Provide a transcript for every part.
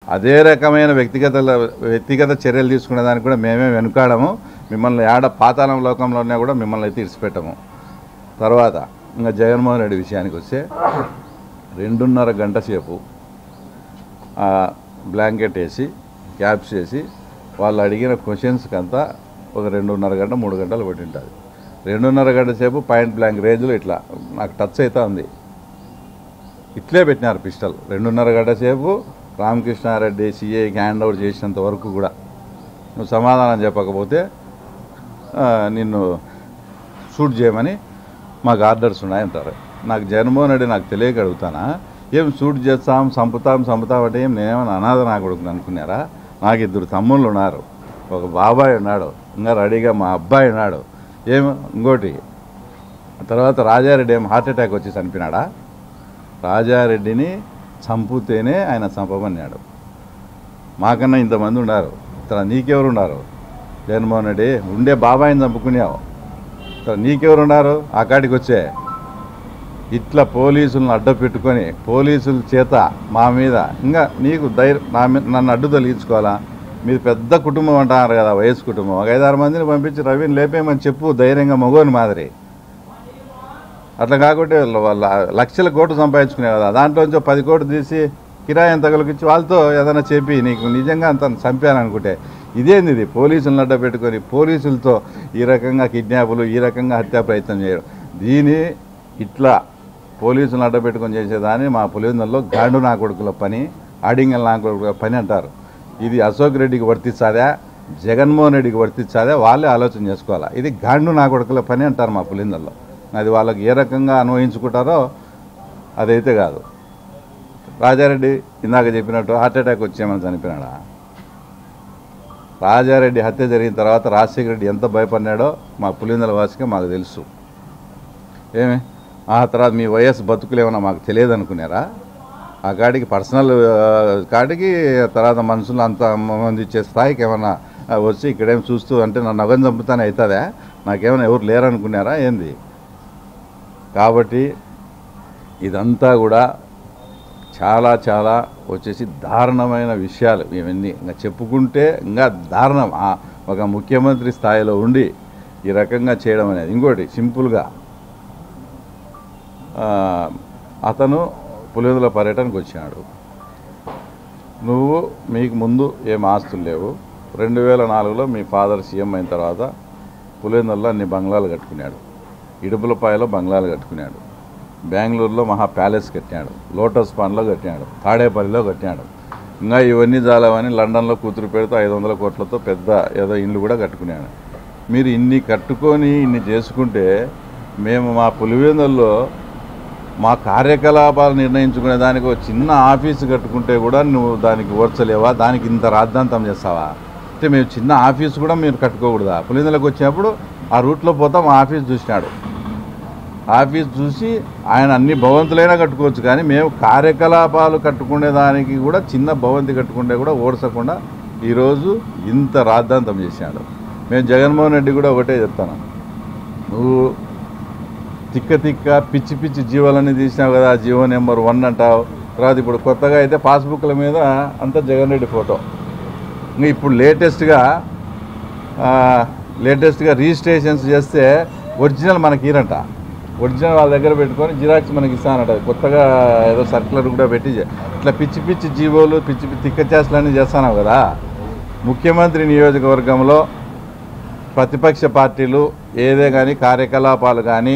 అదే రకమైన వ్యక్తిగత వ్యక్తిగత చర్యలు తీసుకునే దానికి కూడా మేమే వెనుకాడము మిమ్మల్ని ఆడ పాతాళం లోకంలో ఉన్నా కూడా మిమ్మల్ని అయితే ఇడిచిపెట్టము తర్వాత ఇంకా జగన్మోహన్ రెడ్డి విషయానికి వస్తే రెండున్నర గంట సేపు ఆ బ్లాంకెట్ వేసి క్యాప్స్ వేసి వాళ్ళు అడిగిన క్వశ్చన్స్కి అంతా ఒక రెండున్నర గంట మూడు గంటలు పట్టి ఉంటుంది రెండున్నర గంట సేపు పాయింట్ బ్లాంక్ రేంజ్లో ఇట్లా నాకు టచ్ అవుతా ఉంది ఇట్లే పెట్టినారు పిస్టల్ రెండున్నర గంట సేపు రామకృష్ణారెడ్డి సిఐకి హ్యాండ్ ఓవర్ చేసినంత వరకు కూడా నువ్వు సమాధానం చెప్పకపోతే ఆ, నిన్ను షూట్ చేయమని మాకు ఆర్డర్స్ ఉన్నాయంటారు నాకు జగన్మోహన్ రెడ్డి నాకు తెలియక అడుగుతానా ఏం షూట్ చేస్తాం చంపుతాం చంపుతాం అంటే ఏం నేనేమైనా అనాథ నా కొడుకుని అనుకున్నారా నాకు ఇద్దరు తమ్ముళ్ళు ఉన్నారు ఒక బాబాయ్ ఉన్నాడు ఇంకా రెడీగా మా అబ్బాయి ఉన్నాడు ఏం ఇంకోటి తర్వాత రాజారెడ్డి ఏం హార్ట్ అటాక్ వచ్చి చనిపోయినాడా రాజారెడ్డిని చంపుతేనే ఆయన చంపమన్నాడు మాకన్నా ఇంతమంది ఉన్నారు ఇతర నీకెవరు ఉన్నారు జగన్మోహన్ రెడ్డి ఉండే బాబాయిని చంపుకునేవు ఇతర నీకెవరు ఉన్నారు ఆ కాడికి వచ్చే ఇట్లా పోలీసులను అడ్డ పెట్టుకొని పోలీసుల చేత మా మీద ఇంకా నీకు ధైర్యం నా మీద నన్ను అడ్డు తొలగించుకోవాలా మీరు పెద్ద కుటుంబం అంటున్నారు కదా వయసు కుటుంబం ఒక ఐదారు మందిని పంపించి రవిని లేపేయమని చెప్పు ధైర్యంగా మగోని మాదిరి అట్లా కాకుంటే వాళ్ళ- వాళ్ళ లక్షల కోట్లు సంపాదించుకునే కదా దాంట్లోంచి ఓ పది కోట్లు తీసి కిరాయి ఎంత తగులకిచ్చి వాళ్ళతో ఏదైనా చెప్పి నీకు నిజంగా అంత చంపాననుకుంటే ఇదేంది ఇది పోలీసులను అడ్డ పెట్టుకొని పోలీసులతో ఈ రకంగా కిడ్నాపులు ఈ రకంగా హత్యా ప్రయత్నం చేయడం దీని ఇట్లా పోలీసులను అడ్డ పెట్టుకొని చేసేదాన్ని మా పులివెందుల్లో గాండు నా కొడుకుల పని ఆడింగల్ నా కొడుకుల పని అంటారు ఇది అశోక్ రెడ్డికి వర్తించాదా జగన్మోహన్ రెడ్డికి వర్తించాదా వాళ్ళే ఆలోచన చేసుకోవాలా ఇది గాండు నా కొడుకుల పని అంటారు మా పులిందల్లో అది వాళ్ళకి ఏ రకంగా అన్వయించుకుంటారో అదైతే కాదు రాజారెడ్డి ఇందాక చెప్పినట్టు హార్ట్ అటాక్ వచ్చేమని చనిపోయినాడా రాజారెడ్డి హత్య జరిగిన తర్వాత రాజశేఖర రెడ్డి ఎంత భయపడినాడో మా పులిందల వాసిగా మాకు తెలుసు ఏమి ఆ తర్వాత మీ వయస్సు బతుకులు ఏమన్నా మాకు తెలియదు అనుకున్నారా ఆ కాడికి పర్సనల్ ఆ, కాడికి తర్వాత మనుషులు అంత మంది ఇచ్చే స్థాయికి ఏమన్నా ఆ, వచ్చి ఇక్కడేం చూస్తూ అంటే నన్ను నగం చంపుతానే అవుతుందా నాకేమైనా ఎవరు లేరనుకున్నారా ఏంది కాబట్టి ఇదంతా కూడా చాలా చాలా వచ్చేసి దారుణమైన విషయాలు ఇవన్నీ ఇంకా చెప్పుకుంటే ఇంకా దారుణం ఆ ఒక ముఖ్యమంత్రి స్థాయిలో ఉండి ఈ రకంగా చేయడం అనేది ఇంకోటి సింపుల్గా ఆ, అతను పులివెందుల పర్యటనకు వచ్చినాడు నువ్వు మీకు ముందు ఏం ఆస్తులు లేవు రెండు వేల నాలుగులో మీ ఫాదర్ సీఎం అయిన తర్వాత పులివెందుల్లో అన్ని బంగ్లాలు కట్టుకున్నాడు ఇడుపులపాయలో బంగ్లాలు కట్టుకున్నాడు బెంగళూరులో మహా ప్యాలెస్ కట్టినాడు లోటస్ పాండ్లో కట్టినాడు తాడేపల్లిలో కట్టినాడు ఇంకా ఇవన్నీ జాలవని లండన్లో కూతురు పెడితే ఐదు వందల కోట్లతో పెద్ద ఏదో ఇల్లు కూడా కట్టుకున్నాడు మీరు ఇన్ని కట్టుకొని ఇన్ని చేసుకుంటే మేము మా పులివెందుల్లో మా కార్యకలాపాలు నిర్ణయించుకునే దానికి ఒక చిన్న ఆఫీసు కట్టుకుంటే కూడా నువ్వు దానికి ఓర్చలేవా దానికి ఇంత రాద్ధాంతం చేస్తావా అంటే మేము చిన్న ఆఫీసు కూడా మీరు కట్టుకోకూడదా పులిందలకు వచ్చినప్పుడు ఆ రూట్లో పోతా మా ఆఫీస్ చూసినాడు ఆఫీస్ చూసి ఆయన అన్ని భవంతులైనా కట్టుకోవచ్చు కానీ మేము కార్యకలాపాలు కట్టుకునే దానికి కూడా చిన్న భవంతి కట్టుకుంటే కూడా ఓడ్చకుండా ఈరోజు ఇంత రాద్ధాంతం చేశాడు మేము జగన్మోహన్ రెడ్డి కూడా ఒకటే చెప్తాను నువ్వు తిక్క తిక్క పిచ్చి పిచ్చి జీవాలన్నీ తీసినావు కదా జీవో నెంబర్ వన్ అంటావు తర్వాత ఇప్పుడు కొత్తగా అయితే పాస్బుక్ల మీద అంతా జగన్ రెడ్డి ఫోటో ఇంకా ఇప్పుడు లేటెస్ట్గా లేటెస్ట్గా రిజిస్ట్రేషన్స్ చేస్తే ఒరిజినల్ మనకి ఇరంట ఒరిజినల్ వాళ్ళ దగ్గర పెట్టుకొని జిరాక్స్ మనకి ఇస్తానంట కొత్తగా ఏదో సర్కులర్ కూడా పెట్టి చే- ఇట్లా పిచ్చి పిచ్చి జీవోలు పిచ్చి పిచ్చి తిక్క చేష్టలన్నీ చేస్తున్నావు కదా ముఖ్యమంత్రి నియోజకవర్గంలో ప్రతిపక్ష పార్టీలు ఏదే కానీ కార్యకలాపాలు కానీ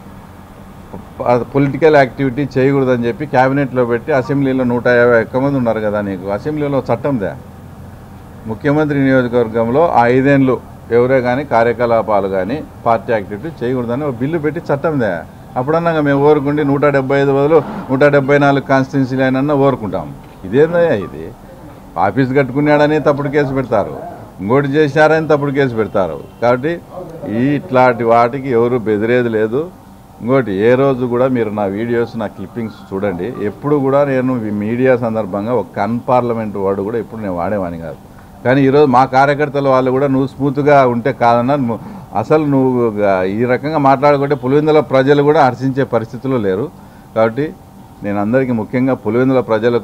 పొలిటికల్ యాక్టివిటీ చేయకూడదని చెప్పి క్యాబినెట్లో పెట్టి అసెంబ్లీలో నూట యాభై ఎక్కువ మంది ఉన్నారు కదా నీకు అసెంబ్లీలో చట్టందే ముఖ్యమంత్రి నియోజకవర్గంలో ఆ ఐదేళ్ళు ఎవరే కానీ కార్యకలాపాలు కానీ పార్టీ యాక్టివిటీ చేయకూడదని ఒక బిల్లు పెట్టి చట్టందే అప్పుడన్నా మేము ఓరుకుండి నూట డెబ్బై ఐదు బదులు నూట డెబ్బై నాలుగు కాన్స్టిట్యున్సీలు అయినా ఓరుకుంటాం ఇదేందయ్యా ఇది ఆఫీస్ కట్టుకున్నాడని తప్పుడు కేసు పెడతారు ఇంకోటి చేశారని తప్పుడు కేసు పెడతారు కాబట్టి ఈ ఇట్లాంటి వాటికి ఎవరు బెదిరేది లేదు ఇంకోటి ఏ రోజు కూడా మీరు నా వీడియోస్ నా క్లిప్పింగ్స్ చూడండి ఎప్పుడు కూడా నేను ఈ మీడియా సందర్భంగా ఒక అన్పార్లమెంట్ వర్డ్ కూడా ఎప్పుడు నేను వాడేవాని కాదు కానీ ఈరోజు మా కార్యకర్తల వాళ్ళు కూడా నువ్వు స్మూత్గా ఉంటే కాదన్నా నువ్వు అసలు నువ్వు గా- ఈ రకంగా మాట్లాడుకుంటే పులివెందుల ప్రజలు కూడా హర్షించే పరిస్థితిలో లేరు కాబట్టి నేను అందరికీ ముఖ్యంగా పులివెందుల ప్రజలకు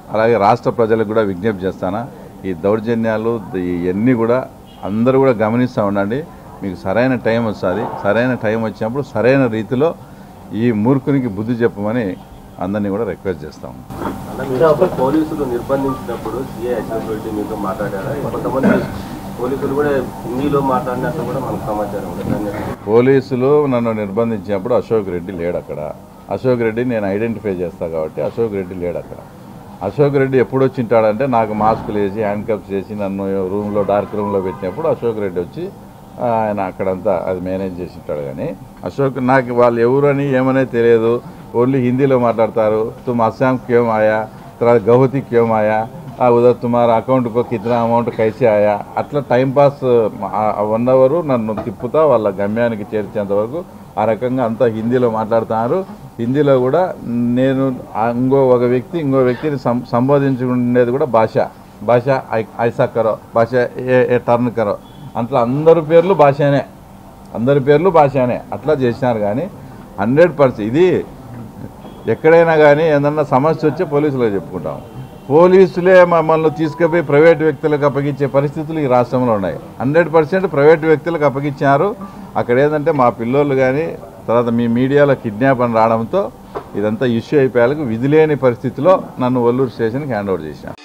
అలాగే రాష్ట్ర ప్రజలకు కూడా విజ్ఞప్తి చేస్తానా ఈ దౌర్జన్యాలు ఇవన్నీ కూడా అందరూ కూడా గమనిస్తూ ఉండండి మీకు సరైన టైం వస్తుంది సరైన టైం వచ్చినప్పుడు సరైన రీతిలో ఈ మూర్ఖునికి బుద్ధి చెప్పమని అందరినీ కూడా రిక్వెస్ట్ చేస్తాం అలా మీరు పోలీసులు నిర్బంధించినప్పుడు సిఐ అశోక్ రెడ్డి మీతో మాట్లాడారా కొంతమంది పోలీసులు కూడా హిందీలో మాట్లాడినట్టు కూడా మనకు సమాచారం ఉంది దాన్ని పోలీసులు నన్ను నిర్బంధించినప్పుడు అశోక్ రెడ్డి లేడు అక్కడ అశోక్ రెడ్డి నేను ఐడెంటిఫై చేస్తాను కాబట్టి అశోక్ రెడ్డి లేడు అక్కడ అశోక్ రెడ్డి ఎప్పుడు వచ్చి ఉంటాడంటే నాకు మాస్కులు వేసి హ్యాండ్ కప్స్ చేసి నన్ను రూమ్లో డార్క్ రూమ్లో పెట్టినప్పుడు అశోక్ రెడ్డి వచ్చి ఆ, ఆయన అక్కడంతా అది మేనేజ్ చేసి ఉంటాడు కానీ అశోక్ నాకు వాళ్ళు ఎవరని ఏమనేది తెలియదు ఓన్లీ హిందీలో మాట్లాడతారు తుమ్ అస్సాం క్యోం ఆయా తర్వాత గౌహతి క్యోం ఆయా ఆ ఉదర్ తుమార్ అకౌంట్కో కితనా అమౌంట్ కైసే ఆయా అట్లా టైం పాస్ వన్ అవర్ నన్ను తిప్పుతా వాళ్ళ గమ్యానికి చేర్చేంత వరకు ఆ రకంగా అంతా హిందీలో మాట్లాడుతున్నారు హిందీలో కూడా నేను ఆ ఇంకో ఒక వ్యక్తి ఇంకో వ్యక్తిని సం సంబోధించుకునేది కూడా భాష భాష ఐ- ఐసా కరో భాష ఏ ఏ టర్న్ కరో అట్లా అందరి పేర్లు భాషనే అందరి పేర్లు భాషనే అట్లా చేసినారు కానీ హండ్రెడ్ పర్సెంట్ ఇది ఎక్కడైనా కానీ ఏదన్నా సమస్య వచ్చే పోలీసులకు చెప్పుకుంటాం పోలీసులే మమ్మల్ని తీసుకుపోయి ప్రైవేట్ వ్యక్తులకు అప్పగించే పరిస్థితులు ఈ రాష్ట్రంలో ఉన్నాయి హండ్రెడ్ పర్సెంట్ ప్రైవేట్ వ్యక్తులకు అప్పగించారు అక్కడ ఏంటంటే మా పిల్లోళ్ళు కానీ తర్వాత మీ మీడియాలో కిడ్నాప్ అని రావడంతో ఇదంతా ఇష్యూ అయిపోయాలకు విధి లేని పరిస్థితిలో నన్ను ఒల్లూరు స్టేషన్కి హ్యాండ్ ఓవర్ చేసినారు